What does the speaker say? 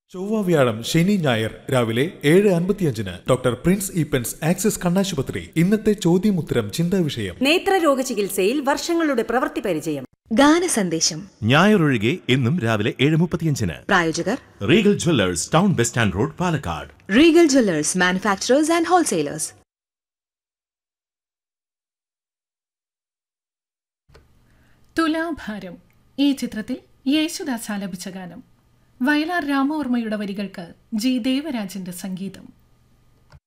ചൊവ്വ വ്യാഴം ശനി ഞായർ രാവിലെ ഏഴ് അൻപത്തിയഞ്ചിന് ഡോക്ടർ പ്രിൻസ് ഈപ്പൻസ് ആക്സിസ് കണ്ണാശുപത്രി ഇന്നത്തെ ചോദ്യമുത്തരം ചിന്താ വിഷയം നേത്രരോഗ ചികിത്സയിൽ വർഷങ്ങളുടെ പ്രവൃത്തി പരിചയം ഗാന സന്ദേശം ഞായറൊഴികെ എന്നും രാവിലെ ഏഴ് മുപ്പത്തിയഞ്ചിന് പ്രായോജകർ Regal jewellers town bus stand road Palakkad Regal jewellers manufacturers and wholesalers Thulabharam ഈ ചിത്രത്തിൽ യേശുദാസ് ആലപിച്ച ഗാനം വയലാർ രാമവർമ്മയുടെ വരികൾക്ക് ജി ദേവരാജന്റെ സംഗീതം